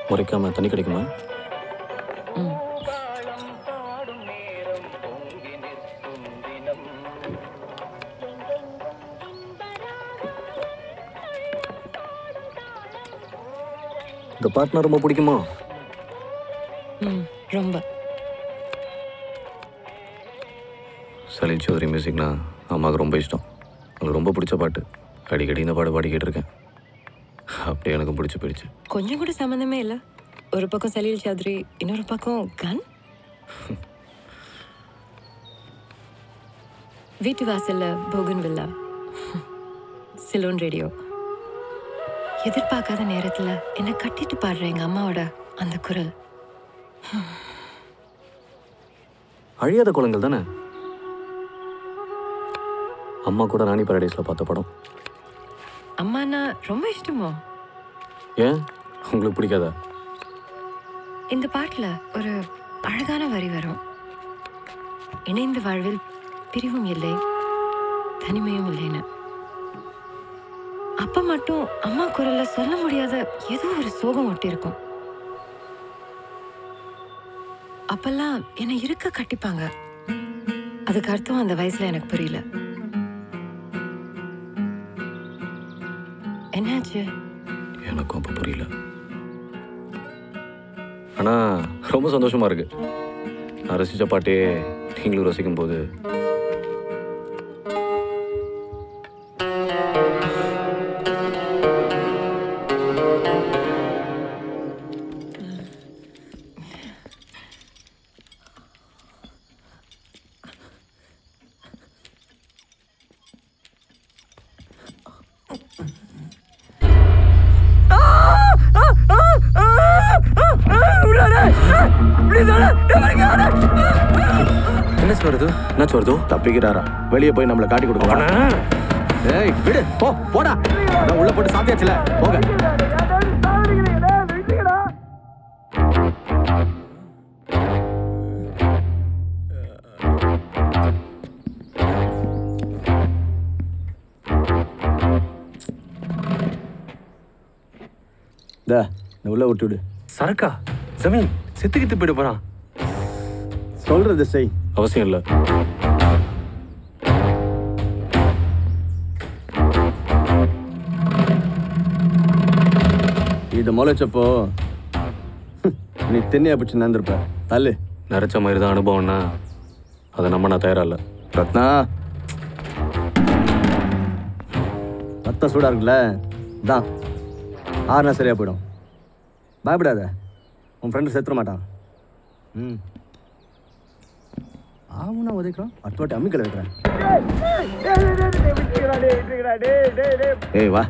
முறைக்காம தண்ணி கிடைக்குமா இந்த பாட்டுனா ரொம்ப பிடிக்குமா ம் ரொம்ப சலீல் சௌத்ரி மியூசிக்னா அம்மாவுக்கு ரொம்ப இஷ்டம் அவங்களுக்கு ரொம்ப பிடிச்ச பாட்டு அடிக்கடி இந்த பாட்டு பாடிக்கிட்டு இருக்கேன் அப்படியே எனக்கும் பிடிச்சி போயிடுச்சு கொஞ்சம் கூட சம்மந்தமே இல்லை ஒரு பக்கம் சலீல் சௌத்ரி இன்னொரு பக்கம் கன் வீட்டு வாசல்ல போகன் வில்லா சிலோன் ரேடியோ எதிர்பார்க்காத நேரத்துல என்னை கட்டிட்டு பாடுற எங்க அம்மாவோட அந்த குரல் அழியாத குளங்கள் தானே அம்மா கூட ராணி பாரடைஸில் பார்த்த படம் அம்மானா ரொம்ப இஷ்டமோ ஏன் உங்களுக்கு பிடிக்காதா இந்த பாட்டுல ஒரு அழகான வரி வரும் இணைந்த வாழ்வில் பிரிவும் இல்லை தனிமையும் இல்லைன்னு அப்ப மட்டும் அம்மா குரல்ல சொல்ல முடியாத ஏதோ ஒரு சோகம் ஒட்டி இருக்கும் அப்பெல்லாம் என்னை இருக்க கட்டிப்பாங்க அதுக்கு அர்த்தம் அந்த வயசுல எனக்கு புரியல என்னாச்சு எனக்கும் அப்போ புரியல ஆனால் ரொம்ப சந்தோஷமா இருக்கு நான் ரசித்த பாட்டே நீங்களும் ரசிக்கும் போது என்ன வருது என்ன வருது தப்பிக்கிறாரா வெளியே போய் நம்மளை காட்டி கொடுக்கலாம் ஏய் விடு போ போடா அதான் உள்ள போட்டு சாத்தியாச்சுல போங்க இந்த இந்த உள்ள விட்டு விடு சரக்கா ஜமீன் செத்துக்கிட்டு போயிட போறான் சொல்றது செய் அவசியம் இல்லை இது முளைச்சப்போ நீ தென்னையா பிடிச்சி நடந்திருப்ப தள்ளு நிறச்ச மாதிரி தான் அனுபவம்னா அதை நம்ம நான் தயாரா இல்லை ரத்னா ரத்தம் சூடா இருக்குல்ல தான் ஆறுனா சரியா போயிடும் பயப்படாத உன் ஃப்ரெண்டு செத்துற மாட்டான் ம் ஆவுனா உதைக்கிறான் அடுத்த வாட்டி அம்மிக்கலை வைக்கிறேன் ஏய் வா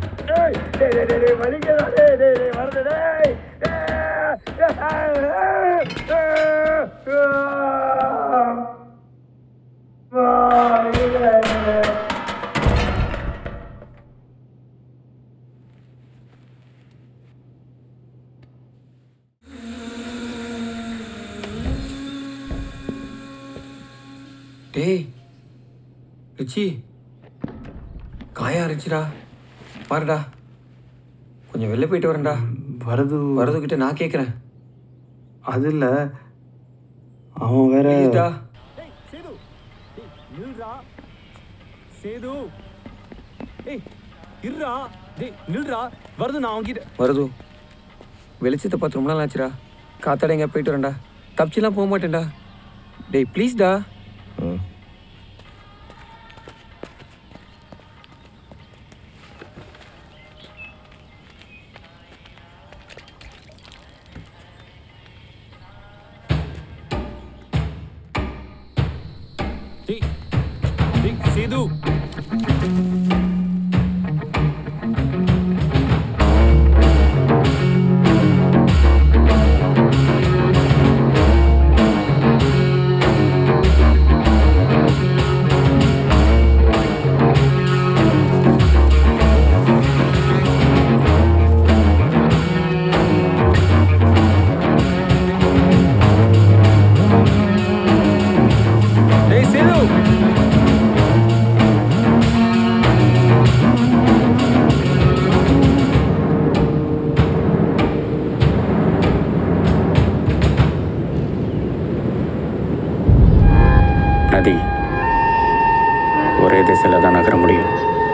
டேய் ரிச்சி காயா ரிச்சிடா பாருடா கொஞ்சம் வெளில போயிட்டு வரேன்டா வரது வரதுக்கிட்ட நான் கேட்குறேன் அது இல்லை அவன் வேற ப்ளீஸ்டா சேது ஏய் இருடா டேய் நில்றா வருது நான் அவன்கிட்ட வருது வெளிச்சத்தை பார்த்து ரொம்ப நாள் ஆச்சுடா காத்தாட எங்கே போயிட்டு வரேன்டா தப்பிச்சுலாம் போக மாட்டேன்டா டேய் ப்ளீஸ்டா டேய் டேய் சேது டேய் சேது ஒரே திசையில் தான் நகர முடியும்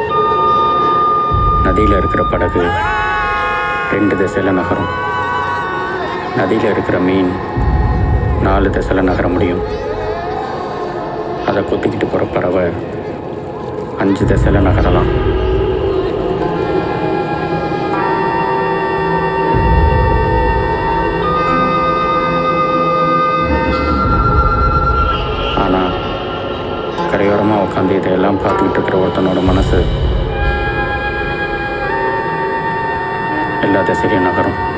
நதியில் இருக்கிற படகு ரெண்டு திசையில் நகரும் நதியில் இருக்கிற மீன் நாலு திசையில் நகர முடியும் அதை கொத்திக்கிட்டு போகிற பறவை அஞ்சு திசையில் நகரலாம் ஆனால் கரையோரமாக உட்காந்து இதையெல்லாம் பார்த்துக்கிட்டு இருக்கிற ஒருத்தனோட மனசு எல்லா திசையிலையும் நகரும்